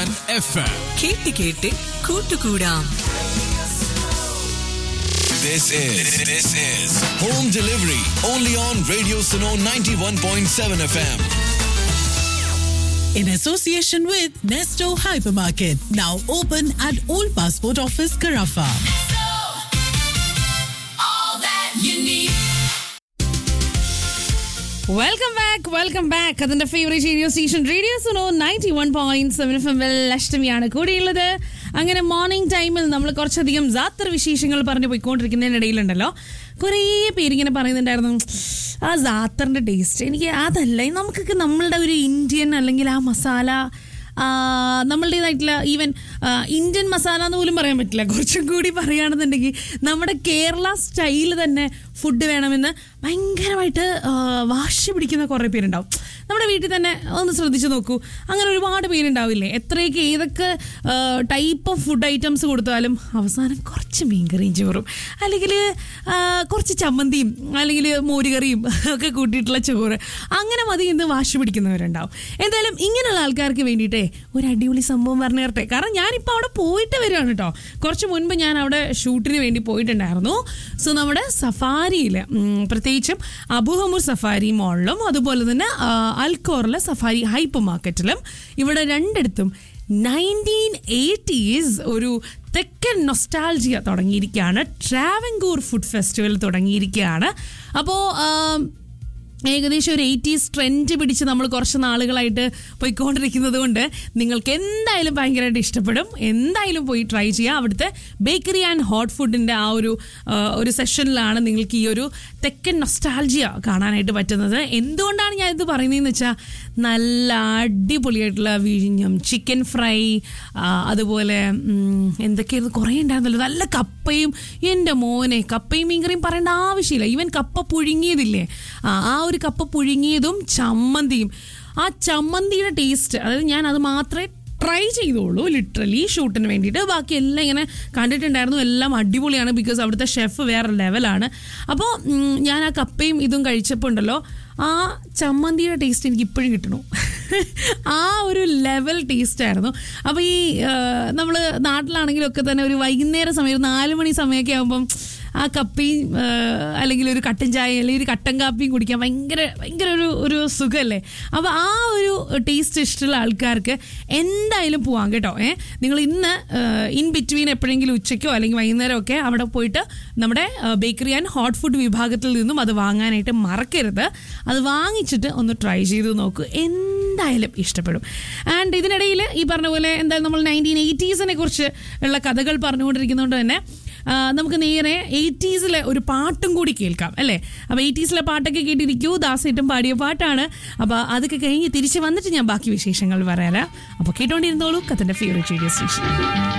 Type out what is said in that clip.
Seven F M കേട്ട് കേട്ട് കൂട്ടുകൂടാം This is this is home delivery only on Radio Suno 91.7 FM. in association with Nesto Hypermarket, now open at Old Passport Office, Carafa. Welcome back welcome back അതിന്റെ favourite radio station radio Suno ninety one point seven F M well അഷ്ടമിയാണ് കൂടിയുള്ളത് അങ്ങനെ morning ടൈമിൽ നമ്മൾ കുറച്ചധികം ജാത്ര വിശേഷങ്ങൾ പറഞ്ഞു പോയിക്കൊണ്ടിരിക്കുന്നതിനിടയിലുണ്ടല്ലോ കുറേ പേരിങ്ങനെ പറയുന്നുണ്ടായിരുന്നു ആ ജാത്തറിന്റെ ടേസ്റ്റ് എനിക്ക് അതല്ല നമുക്കൊക്കെ നമ്മളുടെ ഒരു ഇന്ത്യൻ അല്ലെങ്കിൽ ആ മസാല ആ, നമ്മളുടേതായിട്ടുള്ള ഈവൻ ഇന്ത്യൻ മസാല എന്ന് പോലും പറയാൻ പറ്റില്ല കുറച്ചും കൂടി പറയുകയാണെന്നുണ്ടെങ്കിൽ നമ്മുടെ കേരള സ്റ്റൈൽ തന്നെ ഫുഡ് വേണമെന്ന് ഭയങ്കരമായിട്ട് ആ, വാശി പിടിക്കുന്ന കുറേ പേരുണ്ടാവും നമ്മുടെ വീട്ടിൽ തന്നെ ഒന്ന് ശ്രദ്ധിച്ചു നോക്കൂ അങ്ങനെ ഒരുപാട് പേരുണ്ടാവില്ലേ എത്രയൊക്കെ ഏതൊക്കെ ടൈപ്പ് ഓഫ് ഫുഡ് ഐറ്റംസ് കൊടുത്താലും അവസാനം കുറച്ച് മീൻകറിയും ചോറും അല്ലെങ്കിൽ കുറച്ച് ചമ്മന്തിയും അല്ലെങ്കിൽ മോരുകറിയും ഒക്കെ കൂട്ടിയിട്ടുള്ള ചോറ് അങ്ങനെ മതി എന്ന് വാശി പിടിക്കുന്നവരുണ്ടാവും എന്തായാലും ഇങ്ങനെയുള്ള ആൾക്കാർക്ക് വേണ്ടിയിട്ടേ ഒരു അടിപൊളി സംഭവം പറഞ്ഞു തരട്ടെ കാരണം ഞാനിപ്പോൾ അവിടെ പോയിട്ട് വരികയാണ് കേട്ടോ കുറച്ച് മുൻപ് ഞാൻ അവിടെ ഷൂട്ടിന് വേണ്ടി പോയിട്ടുണ്ടായിരുന്നു സോ നമ്മുടെ സഫാരിയിൽ പ്രത്യേകിച്ചും അബുഹമൂർ സഫാരി മോളിലും അതുപോലെ തന്നെ ആ, അൽക്കോറിലെ സഫാരി ഹൈപ്പർ മാർക്കറ്റിലും ഇവിടെ രണ്ടിടത്തും നയൻറ്റീൻ എയ്റ്റീസ് ഒരു തെക്കൻ നൊസ്റ്റാൾജിയ തുടങ്ങിയിരിക്കുകയാണ് ട്രാവൻകൂർ ഫുഡ് ഫെസ്റ്റിവൽ തുടങ്ങിയിരിക്കുകയാണ് അപ്പോൾ ഏകദേശം ഒരു എയ്റ്റീസ് ട്രെൻഡ് പിടിച്ച് നമ്മൾ കുറച്ച് നാളുകളായിട്ട് പോയിക്കൊണ്ടിരിക്കുന്നത് കൊണ്ട് നിങ്ങൾക്ക് എന്തായാലും ഭയങ്കരമായിട്ട് ഇഷ്ടപ്പെടും എന്തായാലും പോയി ട്രൈ ചെയ്യുക അവിടുത്തെ ബേക്കറി ആൻഡ് ഹോട്ട് ഫുഡിൻ്റെ ആ ഒരു ആ, ഒരു സെഷനിലാണ് നിങ്ങൾക്ക് ഈ ഒരു തെക്കൻ നൊസ്റ്റാൾജിയ കാണാനായിട്ട് പറ്റുന്നത് എന്തുകൊണ്ടാണ് ഞാൻ ഇത് പറയുന്നതെന്ന് വെച്ചാൽ നല്ല അടിപൊളിയായിട്ടുള്ള വിഴിഞ്ഞം ചിക്കൻ ഫ്രൈ ആ, അതുപോലെ ഉം, എന്തൊക്കെയായിരുന്നു കുറേ ഉണ്ടായിരുന്നല്ലോ നല്ല കപ്പയും എൻ്റെ മോനെ കപ്പയും മീൻകറിയും പറയേണ്ട ആവശ്യമില്ല ഈവൻ കപ്പ പുഴുങ്ങിയതില്ലേ ആ ആ ഒരു കപ്പ പുഴുങ്ങിയതും ചമ്മന്തിയും ആ ചമ്മന്തിയുടെ ടേസ്റ്റ് അതായത് ഞാൻ അത് മാത്രമേ ട്രൈ ചെയ്തോളൂ ലിറ്ററലി ഷൂട്ടിന് വേണ്ടിയിട്ട് ബാക്കി എല്ലാം ഇങ്ങനെ കണ്ടിട്ടുണ്ടായിരുന്നു എല്ലാം അടിപൊളിയാണ് ബിക്കോസ് അവിടുത്തെ ഷെഫ് വേറെ ലെവലാണ് അപ്പോൾ ഉം, ഞാൻ ആ കപ്പയും ഇതും കഴിച്ചപ്പോൾ ഉണ്ടല്ലോ ആ ചമ്മന്തിയുടെ ടേസ്റ്റ് എനിക്ക് ഇപ്പോഴും കിട്ടണു ആ ഒരു ലെവൽ ടേസ്റ്റ് ആയിരുന്നു അപ്പോൾ ഈ നമ്മൾ നാട്ടിലാണെങ്കിലും ഒക്കെ തന്നെ ഒരു വൈകുന്നേര സമയം ഒരു നാല് മണി സമയമൊക്കെ ആകുമ്പം ആ കപ്പിയും ആ, അല്ലെങ്കിൽ ഒരു കട്ടൻ ചായ അല്ലെങ്കിൽ ഒരു കട്ടൻ കാപ്പിയും കുടിക്കാൻ ഭയങ്കര ഭയങ്കര ഒരു ഒരു സുഖമല്ലേ അപ്പോൾ ആ ഒരു ടേസ്റ്റ് ഇഷ്ടമുള്ള ആൾക്കാർക്ക് എന്തായാലും പോവാം കേട്ടോ ഏ നിങ്ങൾ ഇന്ന് ഇൻ ബിറ്റ്വീൻ എപ്പോഴെങ്കിലും ഉച്ചയ്ക്കോ അല്ലെങ്കിൽ വൈകുന്നേരമൊക്കെ അവിടെ പോയിട്ട് നമ്മുടെ ബേക്കറി ആൻഡ് ഹോട്ട് ഫുഡ് വിഭാഗത്തിൽ നിന്നും അത് വാങ്ങാനായിട്ട് മറക്കരുത് അത് വാങ്ങിച്ചിട്ട് ഒന്ന് ട്രൈ ചെയ്ത് നോക്കൂ എന്തായാലും ഇഷ്ടപ്പെടും ആൻഡ് ഇതിനിടയിൽ ഈ പറഞ്ഞ പോലെ എന്തായാലും നമ്മൾ നയൻറ്റീൻ എയ്റ്റീസിനെ കുറിച്ച് ഉള്ള കഥകൾ പറഞ്ഞുകൊണ്ടിരിക്കുന്നതുകൊണ്ട് തന്നെ ആ, നമുക്ക് നേരെ എയ്റ്റീസിലെ ഒരു പാട്ടും കൂടി കേൾക്കാം അല്ലേ അപ്പോൾ എയ്റ്റീസിലെ പാട്ടൊക്കെ കേട്ടിരിക്കൂ ദാസേട്ടും പാടിയ പാട്ടാണ് അപ്പോൾ അതൊക്കെ കഴിഞ്ഞ് തിരിച്ച് വന്നിട്ട് ഞാൻ ബാക്കി വിശേഷങ്ങൾ പറയാം അപ്പോൾ കേട്ടോണ്ടിരുന്നോളൂ കത്തൻ്റെ ഫേവറേറ്റ് റേഡിയോ സ്റ്റേഷൻ